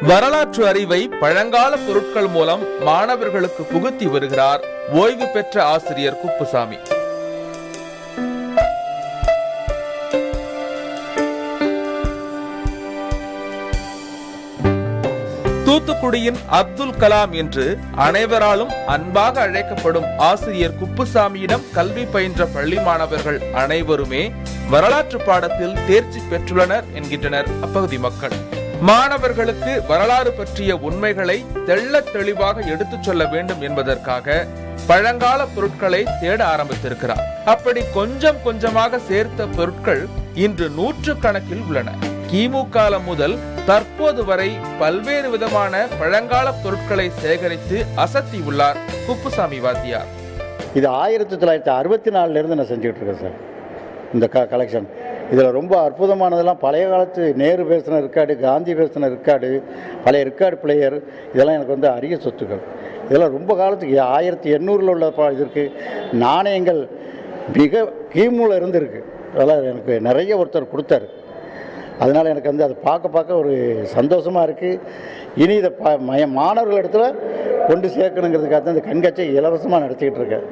வரலாற்று அறிவை பழங்கால பொருட்கள் மூலம் மாணவர்களுக்கு புகுத்தி வருகிறார் ஓய்வு பெற்ற ஆசிரியர் குப்புசாமி தூத்துக்குடியின் அப்துல் கலாம் என்று அனைவராலும் அன்பாக அழைக்கப்படும் ஆசிரியர் குப்புசாமியிடம் கல்வி பயின்ற பள்ளி மாணவர்கள் அனைவருமே வரலாற்று பாடத்தில் தேர்ச்சி பெற்றுள்ளனர் என்கின்றனர் அப்பகுதி மக்கள் மாணவர்களுக்கு வரலாறு பற்றிய உண்மைகளை தெள்ளத் தெளிவாக எடுத்துச் சொல்ல வேண்டும் என்பதற்காக பழங்கால பொருட்களை தேட ஆரம்பித்திருக்கிறார் அப்படி கொஞ்சம் கொஞ்சமாக சேர்த்த பொருட்கள் இன்று நூற்று கணக்கில் உள்ளன கிமு காலம் முதல் தற்போது வரை பல்வேறு விதமான பழங்கால பொருட்களை சேகரித்து அசத்தி உள்ளார் குப்புசாமி வாத்தியார் இது ஆயிரத்தி தொள்ளாயிரத்தி அறுபத்தி நாலுலேருந்து நான் செஞ்சுக்கிட்டு இருக்கேன் சார் இந்த க கலெக்ஷன் இதில் ரொம்ப அற்புதமானதெல்லாம் பழைய காலத்து நேரு பேசின ரெக்கார்டு காந்தி பேசின ரெக்கார்டு பழைய ரெக்கார்டு பிளேயர் இதெல்லாம் எனக்கு வந்து அரிய சொத்துக்கள் இதெல்லாம் ரொம்ப காலத்துக்கு ஆயிரத்தி எண்ணூறில் உள்ள ப- இது இருக்குது நாணயங்கள் மிக கீமூல இருந்து இருக்கு அதெல்லாம் எனக்கு நிறைய ஒருத்தர் கொடுத்தாரு அதனால் எனக்கு வந்து அதை பார்க்க பார்க்க ஒரு சந்தோஷமாக இருக்குது இனி இதை ப மய மாணவர்கள் இடத்துல கொண்டு சேர்க்கணுங்கிறதுக்காக தான் இந்த கண்காட்சியை இலவசமாக நடத்திக்கிட்டு இருக்கேன்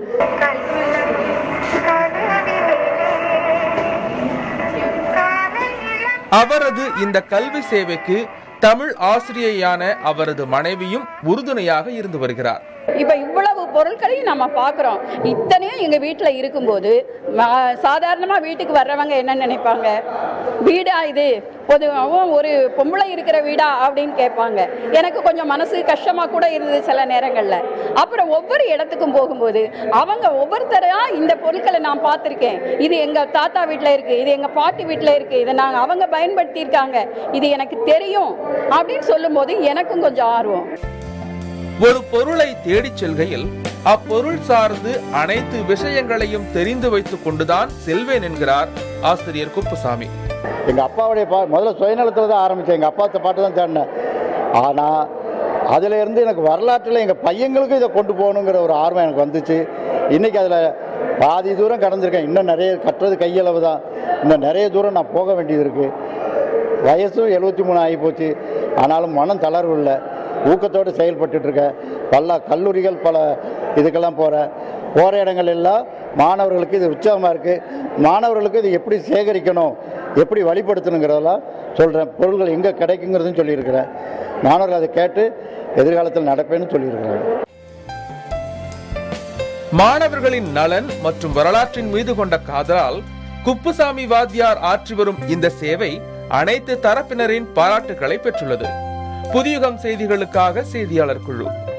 அவரது இந்த கல்வி சேவைக்கு தமிழ் ஆசிரியையான அவரது மனைவியும் உறுதுணையாக இருந்து வருகிறார் இப்போ இவ்வளவு பொருட்களையும் நம்ம பார்க்குறோம் இத்தனையும் எங்கள் வீட்டில் இருக்கும்போது சாதாரணமாக வீட்டுக்கு வர்றவங்க என்ன நினைப்பாங்க வீடா இது பொதுவாகவும் ஒரு பொம்பளை இருக்கிற வீடா அப்படின்னு கேட்பாங்க எனக்கு கொஞ்சம் மனசு கஷ்டமாக கூட இருந்தது சில நேரங்களில் அப்புறம் ஒவ்வொரு இடத்துக்கும் போகும்போது அவங்க ஒவ்வொருத்தரையா இந்த பொருட்களை நான் பார்த்துருக்கேன் இது எங்கள் தாத்தா வீட்டில் இருக்குது இது எங்கள் பாட்டி வீட்டில் இருக்குது இதை நாங்கள் அவங்க பயன்படுத்தியிருக்காங்க இது எனக்கு தெரியும் அப்படின்னு சொல்லும்போது எனக்கும் கொஞ்சம் ஆர்வம் ஒரு பொருளை தேடிச் செல்கையில் அப்பொருள் சார்ந்து அனைத்து விஷயங்களையும் தெரிந்து வைத்துக் கொண்டுதான் செல்வேன் என்கிறார் ஆசிரியர் குப்புசாமி எங்கள் அப்பாவுடைய பா முதல்ல சுயநலத்தில் தான் ஆரம்பித்தேன் எங்கள் அப்பா பாட்டு தான் தேடினேன் ஆனால் அதில் இருந்து எனக்கு வரலாற்றில் எங்கள் பையங்களுக்கும் இதை கொண்டு போகணுங்கிற ஒரு ஆர்வம் எனக்கு வந்துச்சு இன்றைக்கி அதில் பாதி தூரம் கடந்திருக்கேன் இன்னும் நிறைய கட்டுறது கையளவு தான் இன்னும் நிறைய தூரம் நான் போக வேண்டியது இருக்குது வயசும் எழுபத்தி மூணு ஆகி போச்சு ஆனாலும் மனம் தளர்வு இல்லை ஊக்கத்தோடு செயல்பட்டுட்டு இருக்கேன் பல கல்லூரிகள் பல இதுக்கெல்லாம் போகிறேன் போகிற இடங்கள் எல்லாம் மாணவர்களுக்கு இது உற்சாகமாக இருக்குது மாணவர்களுக்கு இது எப்படி சேகரிக்கணும் எப்படி வழிபடுத்தணுங்கிறதெல்லாம் சொல்கிறேன் பொருள்கள் எங்கே கிடைக்குங்கிறதும் சொல்லியிருக்கிறேன் மாணவர்கள் அதை கேட்டு எதிர்காலத்தில் நடப்பேன்னு சொல்லியிருக்கிறாங்க மாணவர்களின் நலன் மற்றும் வரலாற்றின் மீது கொண்ட காதலால் குப்புசாமி வாத்தியார் ஆற்றி வரும் இந்த சேவை அனைத்து தரப்பினரின் பாராட்டுகளை பெற்றுள்ளது புதியுகம் செய்திகளுக்காக செய்தியாளர் குழு